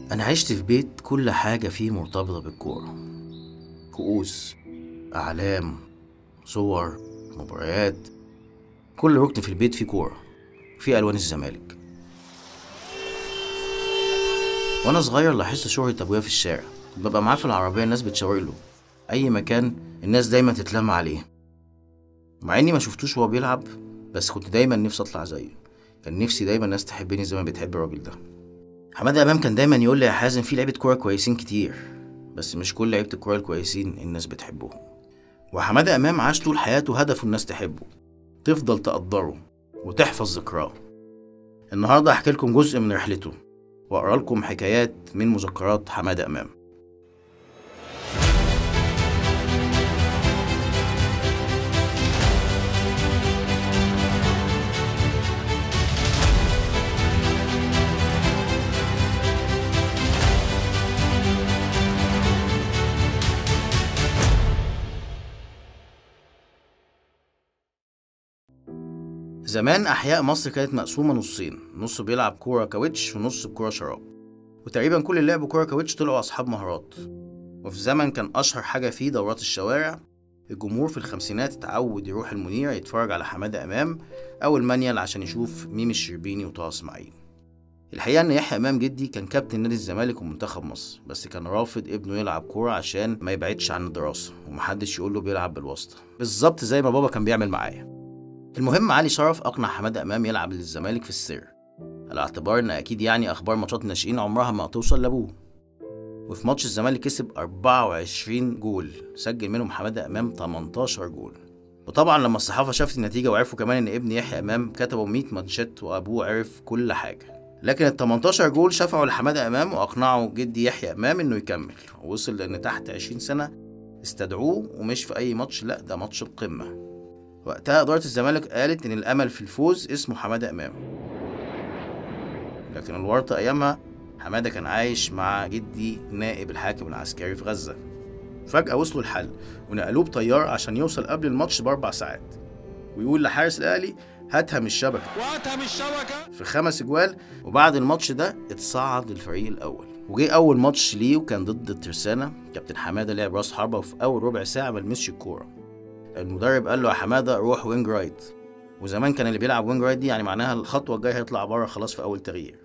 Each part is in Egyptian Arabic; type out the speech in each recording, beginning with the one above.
أنا عشت في بيت كل حاجة فيه مرتبطة بالكورة كؤوس أعلام صور مباريات كل ركن في البيت فيه كورة فيه ألوان الزمالك وأنا صغير لاحظت شهرة أبويا في الشارع كنت ببقى معاه في العربية الناس بتشاور له أي مكان الناس دايما تتلم عليه مع إني ما شفتوش وهو بيلعب بس كنت دايما نفسي أطلع زيه كان نفسي دايما الناس تحبني زي ما بتحب الراجل ده حماده امام كان دايما يقول لي يا حازم في لعيبه كوره كويسين كتير بس مش كل لعيبه الكوره الكويسين الناس بتحبهم وحماده امام عاش طول حياته هدفه الناس تحبه تفضل تقدره وتحفظ ذكراه النهارده هحكي لكم جزء من رحلته واقرا لكم حكايات من مذكرات حماده امام زمان أحياء مصر كانت مقسومة نصين نص بيلعب كورة كاوتش ونص بكورة شراب وتقريبا كل اللي لعبوا كورة كاوتش طلعوا أصحاب مهارات وفي زمن كان أشهر حاجة فيه دورات الشوارع الجمهور في الخمسينات اتعود يروح المنيرة يتفرج على حمادة أمام أو المانيال عشان يشوف ميم الشربيني وطه إسماعيل الحقيقة إن يحيى إمام جدي كان كابتن نادي الزمالك ومنتخب مصر بس كان رافض ابنه يلعب كورة عشان ما يبعدش عن الدراسة ومحدش يقوله بيلعب بالواسطة بالظبط زي ما بابا كان بيعمل معايا المهم علي شرف أقنع حمادة أمام يلعب للزمالك في السر على اعتبار إن أكيد يعني أخبار ماتشات الناشئين عمرها ما هتوصل لأبوه وفي ماتش الزمالك كسب 24 جول سجل منهم حمادة أمام 18 جول وطبعا لما الصحافة شافت النتيجة وعرفوا كمان إن ابن يحيى أمام كتبوا 100 ماتشات وأبوه عرف كل حاجة لكن ال 18 جول شفعوا لحمادة أمام وأقنعوا جدي يحيى أمام إنه يكمل ووصل لأن تحت 20 سنة استدعوه ومش في أي ماتش لأ ده ماتش القمة وقتها إدارة الزمالك قالت إن الأمل في الفوز اسمه حمادة إمام لكن الورطة أيامها حمادة كان عايش مع جدي نائب الحاكم العسكري في غزة فجأة وصلوا الحل ونقلوه بطيارة عشان يوصل قبل الماتش بأربع ساعات ويقول لحارس الأهلي هاتها من الشبكة وقتها من الشبكة في خمس اجوال وبعد الماتش ده اتصعد للفريق الاول وجه اول ماتش ليه وكان ضد الترسانة كابتن حماده لعب راس حربة وفي اول ربع ساعه ما لمسش الكوره المدرب قال له يا حماده روح وينج رايت وزمان كان اللي بيلعب وينج رايت دي يعني معناها الخطوه الجايه هيطلع بره خلاص في اول تغيير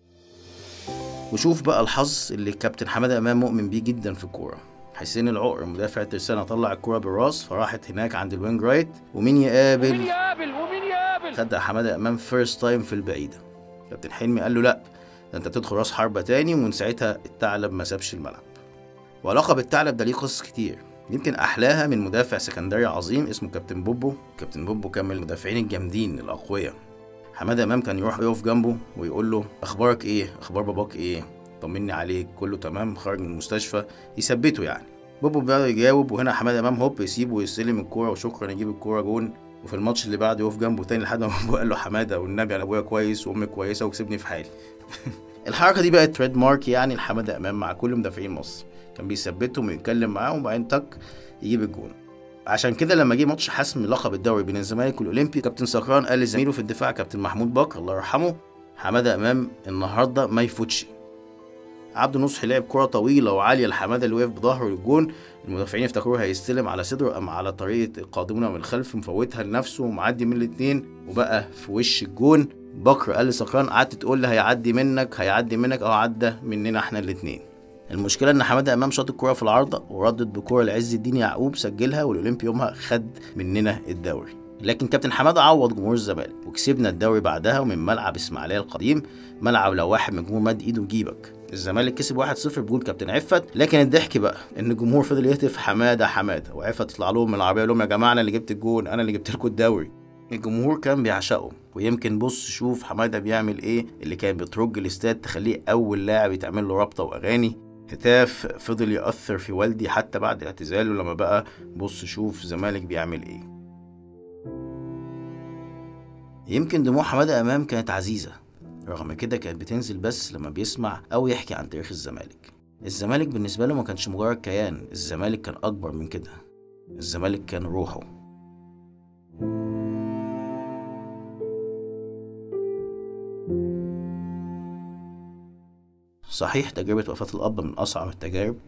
وشوف بقى الحظ اللي كابتن حماده امام مؤمن بيه جدا في الكوره حسين العقر مدافع الترسانة طلع الكوره بالراس فراحت هناك عند الوينج رايت ومين يقابل ومين يقابل ومين يقابل خد حماده امام فيرست تايم في البعيده كابتن حلمي قال له لا ده انت تدخل راس حربه تاني ومن ساعتها الثعلب ما سابش الملعب ولقب الثعلب ده ليه قصص كتير يمكن احلاها من مدافع سكندري عظيم اسمه كابتن بوبو كابتن بوبو كان من المدافعين الجامدين الاقوياء حماده امام كان يروح يقف جنبه ويقول له اخبارك ايه اخبار باباك ايه طمني عليك كله تمام خارج من المستشفى يثبته يعني بوبو بقى يجاوب وهنا حماده امام هوب يسيبه ويستلم الكوره وشكرا يجيب الكوره جون وفي الماتش اللي بعده يقف جنبه تاني لحد ما ابوه قال له حماده والنبي انا ابويا كويس وامي كويسه وكسبني في حالي الحركه دي بقت تريد مارك يعني لحماده امام مع كل مدافعين مصر كان بيثبتهم ويتكلم معاهم وبعدين تك يجيب الجون عشان كده لما جه ماتش حسم لقب الدوري بين الزمالك والاولمبي كابتن سكران قال لزميله في الدفاع كابتن محمود بكر الله يرحمه حماده امام النهارده ما يفوتش عبد نصحي لعب كرة طويلة وعالية لحمادة اللي وقف بظهره للجون المدافعين افتكروه هيستلم على صدره أما على طريقة القادمون من الخلف مفوتها لنفسه ومعدي من الاتنين وبقى في وش الجون بكر قال لسكران قعدت تقول لي هيعدي منك هيعدي منك أو عدى مننا احنا الاتنين المشكلة إن حمادة إمام شاط الكرة في العارضة وردت بكرة لعز الدين يعقوب سجلها والأولمبي يومها خد مننا الدوري لكن كابتن حماده عوض جمهور الزمالك وكسبنا الدوري بعدها ومن ملعب اسماعيليه القديم ملعب لو واحد من الجمهور مد ايده يجيبك الزمالك كسب 1-0 بجول كابتن عفت لكن الضحك بقى ان الجمهور فضل يهتف حماده حماده وعفت يطلع لهم من العربيه يقول لهم يا جماعه انا اللي جبت الجون انا اللي جبت لكم الدوري الجمهور كان بيعشقه ويمكن بص شوف حماده بيعمل ايه اللي كان بترج الاستاد تخليه اول لاعب يتعمل له رابطه واغاني هتاف فضل يأثر في والدي حتى بعد اعتزاله لما بقى بص شوف الزمالك بيعمل ايه يمكن دموع حمادة أمام كانت عزيزة رغم كده كانت بتنزل بس لما بيسمع أو يحكي عن تاريخ الزمالك الزمالك بالنسبة له ما كانش مجرد كيان الزمالك كان أكبر من كده الزمالك كان روحه صحيح تجربة وفاة الأب من أصعب التجارب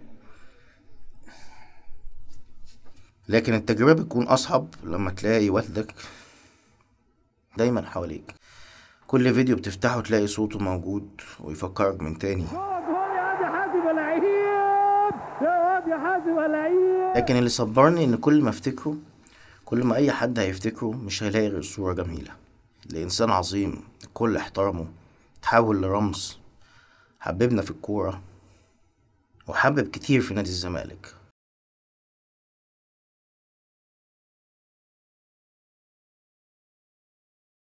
لكن التجربة بتكون أصعب لما تلاقي والدك دايما حواليك كل فيديو بتفتحه تلاقي صوته موجود ويفكرك من تاني جول يا واد يا حازم يا لعيب يا واد يا حازم يا لعيب لكن اللي صبرني ان كل ما افتكره كل ما اي حد هيفتكره مش هيلاقي غير صورة جميلة لإنسان عظيم الكل احترمه تحول لرمز حببنا في الكورة وحبب كتير في نادي الزمالك